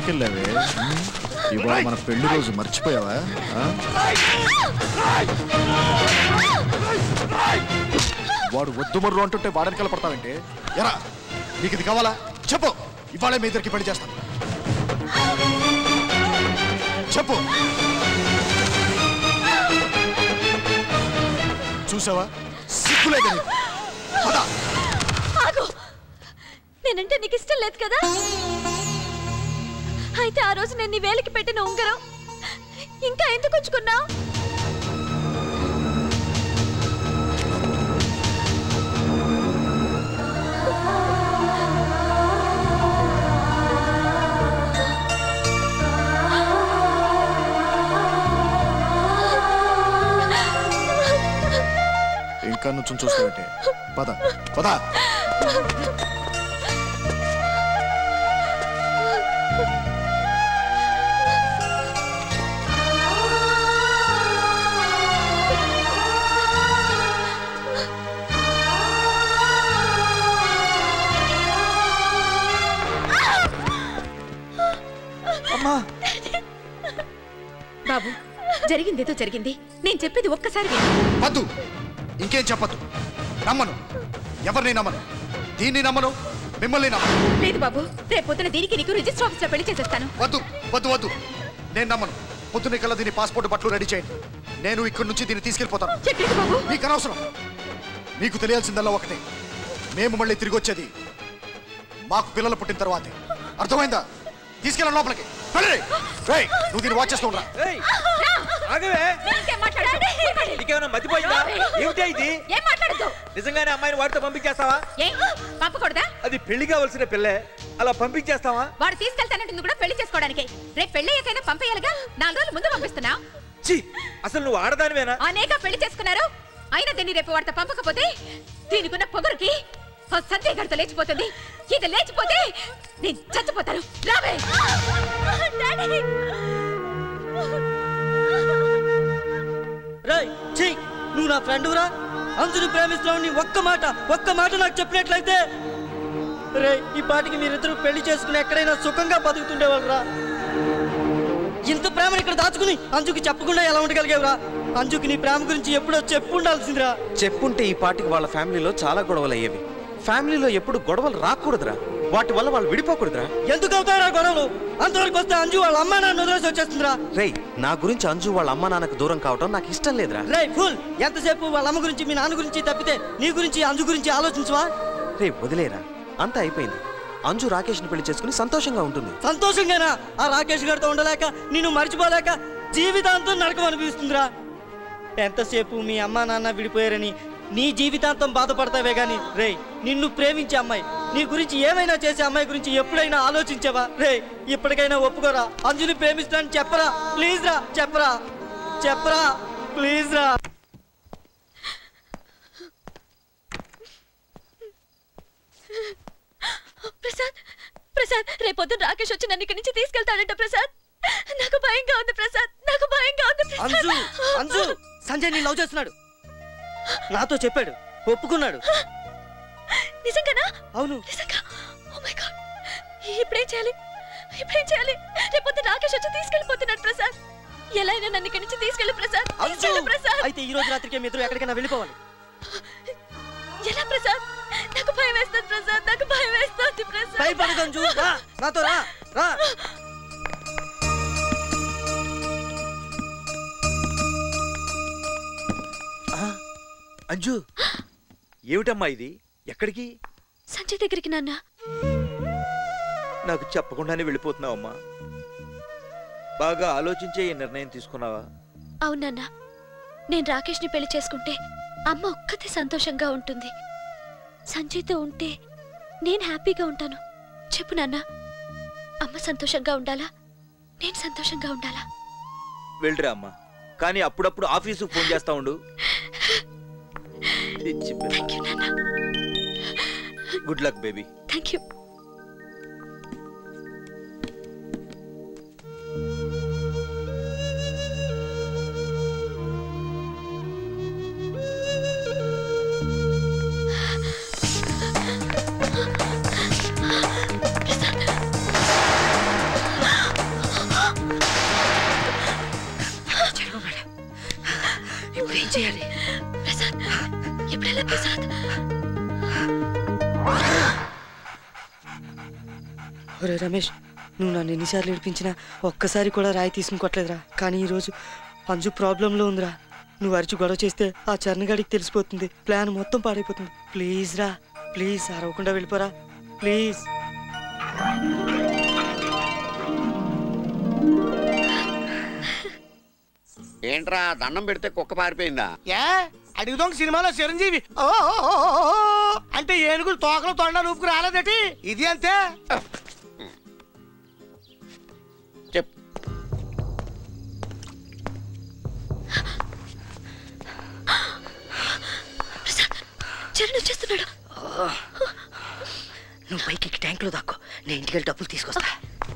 ఎక్కడికి వెళ్ళావే ఉమ్, ఇవాళ మన పెళ్లి రోజు మర్చిపోయావా ఆ? వాడు వద్దు మర్రు అంటుంటే వాడని కలపడతావంటే ఎరా నీకు ఇది కావాలా చెప్పు ఇవాళే మీ ఇద్దరికి పెళ్లి చేస్తాను చెప్పు చూసావా సిగ్గులేదు నీకు. పద. ఆగు నేనంటే నీకు ఇష్టం లేదు కదా అయితే ఆ రోజు నేను నీ వేలికి పెట్టిన ఉంగరం ఇంకా ఎందుకు ఉంచుకున్నావు ఇంకా నువ్వు చూస్తావంటే పద పద అమ్మా బాబు జరిగిందేదో జరిగింది నేను చెప్పేది ఒక్కసారి విను. వద్దు ఇంకేం చెప్పద్దు నమ్మను ఎవరిని నమ్మను దీన్ని నమ్మను మిమ్మల్ని నమ్మను లేదు బాబు రేపు పొద్దున దీనికి నీకు రిజిస్టర్ ఆఫీస్ లో పెళ్లి చేసేస్తాను వద్దు వద్దు వద్దు నేను నమ్మను పొద్దున్న కల్లా దీని పాస్పోర్ట్ బట్టలు రెడీ చేయండి నేను ఇక్కడి నుంచి దీన్ని తీసుకెళ్ళిపోతాను ఎక్కడికి బాబు మీకు అనవసరం మీకు తెలియాల్సిందల్లా ఒకటే మేము మళ్ళీ తిరిగి వచ్చేది మాకు పిల్లలు పుట్టిన తర్వాతే అర్థమైందా తీసుకెళ్ళండి లోపలికి వెళ్ళండి. రేయ్, నువ్వు దీన్ని వాచ్ చేస్తూ ఉండరా ఏయ్, ఆగవే ఇంకేం మాట్లాడదు నీకేమైనా మతిపోయిందా ఏమిటా ఇది ఏం మాట్లాడద్దు నిజంగానే అమ్మాయిని వాడితో పంపించేస్తావా ఏ పంపకూడదా అది పెళ్లి కావలసిన పిల్లే అలా పంపించేస్తావా వాడు తీసుకెళ్తానంటుంది కూడా పెళ్లి చేసుకోవడానికి రేపు పెళ్లి అయ్యాకైనా పంపేయాలిగా నాలుగు రోజులు ముందు పంపిస్తున్నా ఛీ అసలు నువ్వు ఆడదానివేనా అనేక పెళ్లి చేసుకున్నారు అయినా దీన్ని రేపు వాడితో పంపకపోతే దీనికున్న పొగరుకి ఆ సంధ్య గడితో లేచిపోతుంది ఇది లేచిపోతే నేను చచ్చిపోతాను రావే డాడీ రేయ్ ఛీ నువ్వు నా ఫ్రెండురా అంజుని ప్రేమిస్తున్నావు ఒక్క మాట ఒక్క మాట నాకు చెప్పినట్లయితే రే ఈ పాటికి మీరిద్దరూ పెళ్లి చేసుకుని ఎక్కడైనా సుఖంగా బతుకుతుండేవాళ్ళరా ఇంత ప్రేమను ఇక్కడ దాచుకుని అంజుకి చెప్పకుండా ఎలా ఉండగలిగేవరా అంజుకి నీ ప్రేమ గురించి ఎప్పుడో చెప్పు ఉండాల్సిందిరా చెప్పుంటే ఈ పాటికి వాళ్ళ ఫ్యామిలీలో చాలా గొడవలు అయ్యేవి ఫ్యామిలీలో ఎప్పుడు గొడవలు రాకూడదురా వాటి వల్ల వాళ్ళు విడిపోకూడదురా ఎందుకు అవుతారా గొడవలు అంతవరకు వస్తే అంజు వాళ్ళ అమ్మ నాన్న వదిలేసి వచ్చేస్తుందిరా రేయ్ నా గురించి అంజు వాళ్ళ అమ్మ నాన్నకు దూరం కావటం నాకు ఇష్టం లేదురా రే ఫుల్ ఎంతసేపు వాళ్ళ అమ్మ గురించి మీ నాన్న గురించి తప్పితే నీ గురించి అంజు గురించి ఆలోచించవా రే వదిలేరా అంతా అయిపోయింది అంజు రాకేష్ని పెళ్లి చేసుకుని సంతోషంగా ఉంటుంది సంతోషంగానా ఆ రాకేష్ గారితో ఉండలేక నిన్ను మర్చిపోలేక జీవితాంతం నరకం అనిపిస్తుందిరా ఎంతసేపు మీ అమ్మా నాన్న విడిపోయారని నీ జీవితాంతం బాధపడతావే గాని రే నిన్ను ప్రేమించే అమ్మాయి నీ గురించి ఏమైనా చేసే అమ్మాయి గురించి ఎప్పుడైనా ఆలోచించావా రే ఇప్పటికైనా ఒప్పుకోరా అంజుని ప్రేమిస్తానని చెప్పరా ప్లీజ్ రా చెప్పరా చెప్పరా ప్లీజ్ రా ప్రసాద్ ప్రసాద్ రేపొద్దు రాకేష్ వచ్చి నన్ను ఇక్కడి నుంచి తీసుకెళ్తాడంట ప్రసాద్ నాకు భయంగా ఉంది ప్రసాద్ నాకు భయంగా ఉంది అంజు ప్రసాద్ అంజు సంజయ్ నీ లవ్ చేస్తున్నాడు నాతో చెప్పాడు ఒప్పుకున్నాడు నిజంగానా అవును నిజంగా ఓ మై గాడ్ ఇప్పుడేం చేయాలి ఇప్పుడేం చేయాలి రేపొద్దు రాకేష్ వచ్చి తీసుకెళ్ళిపోతున్నాడు ప్రసాద్ ఎలా అయినా నన్ను ఇక్కడి నుంచి తీసుకెళ్ళి ప్రసాద్ అంజు తీసుకెళ్ళు ప్రసాద్ అయితే ఈ రోజు రాత్రికి మీ ఇద్దరు ఎక్కడికైనా వెళ్ళిపోవాలి ఎలా ప్రసాద్ నాకు భయం వేస్తుంది ప్రసాద్ నాకు భయం వేస్తుంది ప్రసాద్ భయపడకు అంజు రా నాతో రా రా అంజు ఏమిటమ్మా ఇది ఎక్కడికి సంజయ్ దగ్గరికి నాన్న నాకు చెప్పకుండానే వెళ్ళిపోతున్నావమ్మా బాగా ఆలోచించే ఈ నిర్ణయం తీసుకున్నావా అవును నాన్న నేను రాకేష్ని పెళ్లి చేసుకుంటే అమ్మ ఒక్కతే సంతోషంగా ఉంటుంది సంజయ్తో ఉంటే నేను హ్యాపీగా ఉంటాను చెప్పు నాన్న అమ్మ సంతోషంగా ఉండాలా నేను సంతోషంగా ఉండాలా వెళ్ళిరా అమ్మా కానీ అప్పుడప్పుడు ఆఫీసుకు ఫోన్ చేస్తా ఉండు పిచ్చి పిల్ల. థ్యాంక్ యూ నాన్న good luck baby thank you ఏం చేయాలి ప్రసాద్ ఎప్పుడెలా ప్రసాద్ ఒరే రమేష్ నువ్వు నన్ను ఎన్నిసార్లు ఏడిపించినా ఒక్కసారి కూడా రాయి తీసుకుని కొట్టలేదురా కానీ ఈరోజు అంజు ప్రాబ్లంలో ఉందిరా నువ్వు అరిచి గొడవ చేస్తే ఆ చరణగాడికి తెలిసిపోతుంది ప్లాన్ మొత్తం పాడైపోతుంది ప్లీజ్ రా ప్లీజ్ అరవకుండా వెళ్ళిపోరా ప్లీజ్ ఏంట్రా దండం పెడితే కుక్క పారిపోయిందా ఏ అడుగుదొంగ సినిమాలో చిరంజీవి ఓ ఓ, ఓ, ఓ, ఓ, అంటే ఏనుగులు తోకలు తొండ ఊపుకు రాలేదటి ఇది అంతే చెప్ ప్రసాద్ చరణ్ వచ్చేస్తున్నాడు నువ్వు పైకి ఎక్కి ట్యాంక్లో దాక్కో నేను ఇంటికి వెళ్ళి డబ్బులు తీసుకొస్తా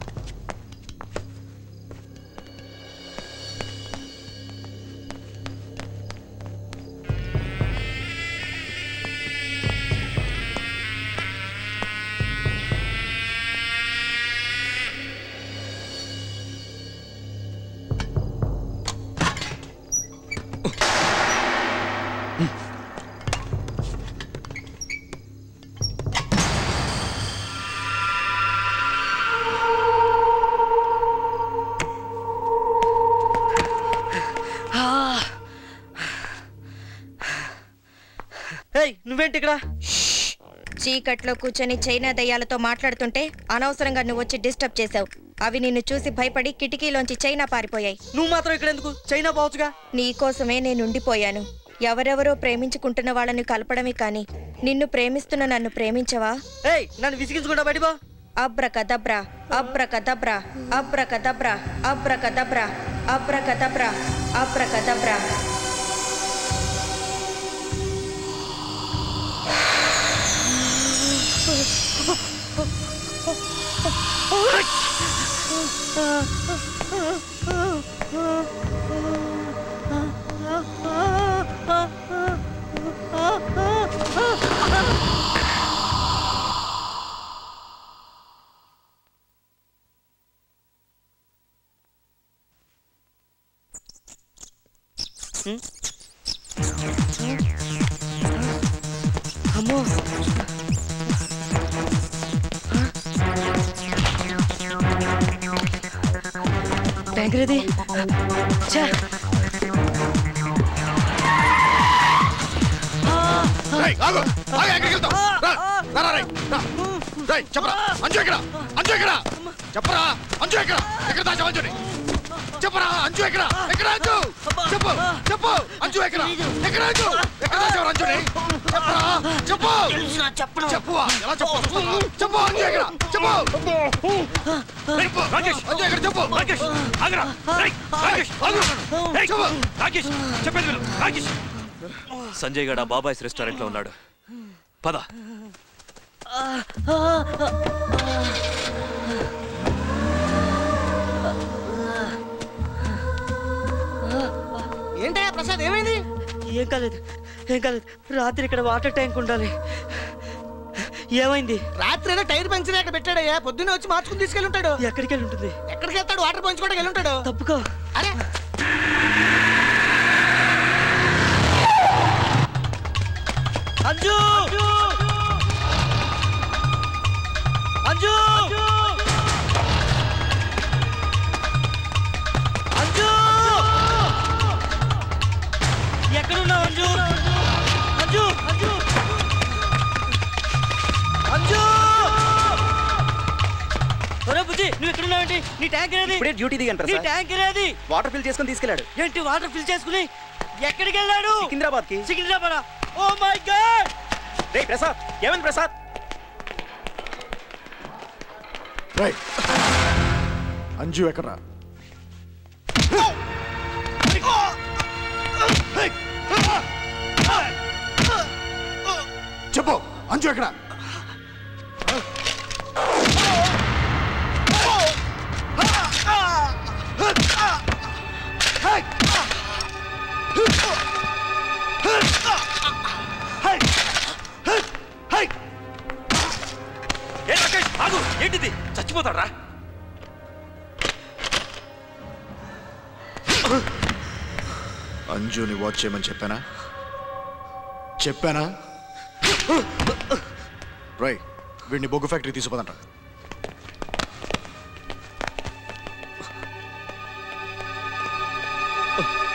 ఏయ్ నువ్వేంటి ఇక్కడ చీకట్లో కూర్చొని చైనా దయ్యాలతో మాట్లాడుతుంటే అనవసరంగా నువ్వు వచ్చి డిస్టర్బ్ చేశావు అవి నిన్ను చూసి భయపడి కిటికీలోంచి చైనా పారిపోయాయి నువ్వు మాత్రం ఇక్కడ ఎందుకు చైనా పోవచ్చుగా నీకోసమే నేను ఉండిపోయాను ఎవరెవరో ప్రేమించుకుంటున్న వాళ్ళని కలపడమే కాని నిన్ను ప్రేమిస్తున్న నన్ను ప్రేమించవా ఏయ్ నన్ను విసిగించకుండా బయటిపో abracadabra abracadabra abracadabra abracadabra abracadabra abracadabra అమ్మో ట్యాంకర్ ఇది ఛా! రేయ్, ఆగు! ఆగు, ఎక్కడికి వెళ్తావ్? రా, రా, రా, రేయ్, రా. రేయ్, చెప్పరా అంజు ఎక్కడ అంజు ఎక్కడ చెప్పరా అంజు ఎక్కడ ఎక్కడ దాచావు అంజుని చెప్పరా అంజు ఎక్కడ ఎక్కడ అంజు చెప్పు చెప్పు అంజు ఎక్కడ ఎక్కడ అంజు ఎక్కడ దాచావు అంజుని చెప్పరా చెప్పు చెప్పు ఎలా చెప్పు చెప్పు అంజు ఎక్కడ చెప్పు చెప్పు రాకేష్ అంజు ఎక్కడ చెప్పు రాకేష్ ఆగరా రేయ్, రాకేష్ ఆగు రేయ్, చెప్పు రాకేష్ చెప్పేది విను రాకేష్ సంజయ్ గడ బాబాయ్స్ రెస్టారెంట్ లో ఉన్నాడు పద ఏంటయ్యా ప్రసాద్ ఏమైంది ఏం కాలేదు ఏం కాలేదు రాత్రి ఇక్కడ వాటర్ ట్యాంక్ ఉండాలి ఏమైంది రాత్రి ఏదో టైర్ పంక్చర్ అక్కడ పెట్టాడయ్యా పొద్దున్నే వచ్చి మార్చుకుని తీసుకెళ్ళి ఉంటాడు ఎక్కడికి వెళ్ళి ఉంటుంది ఎక్కడికి వెళ్తాడు వాటర్ పంచుకోవడానికి వెళ్ళి ఉంటాడు తప్పుకో అరే అంజు అంజు అంజు ఎక్కడున్నావు అంజు అంజు అంజు అంజు ఒరే బుజ్జి నువ్వు ఎక్కడున్నావేంటి నీ ట్యాంక్ ఏది ఇప్పుడే డ్యూటీ దిగాను నీ ప్రసాద్ ట్యాంక్ ఏది వాటర్ ఫిల్ చేసుకొని తీసుకెళ్ళాడు ఏంటి వాటర్ ఫిల్ చేసుకుని ఎక్కడికి వెళ్ళాడు సికింద్రాబాద్ కి సికింద్రాబాద్ ఓ మై గాడ్ రే ప్రసాద్ ఏమైంది ప్రసాద్ రేయ్ అంజు ఎక్కడ చెప్పు అంజు ఎక్కడ ఏ రాకేష్ ఆగు ఏంటిది చచ్చిపోతాడా అంజుని వాచ్ చేయమని చెప్పానా చెప్పానా రై వీడిని బొగ్గు ఫ్యాక్టరీ తీసుకుపోదంట ఆ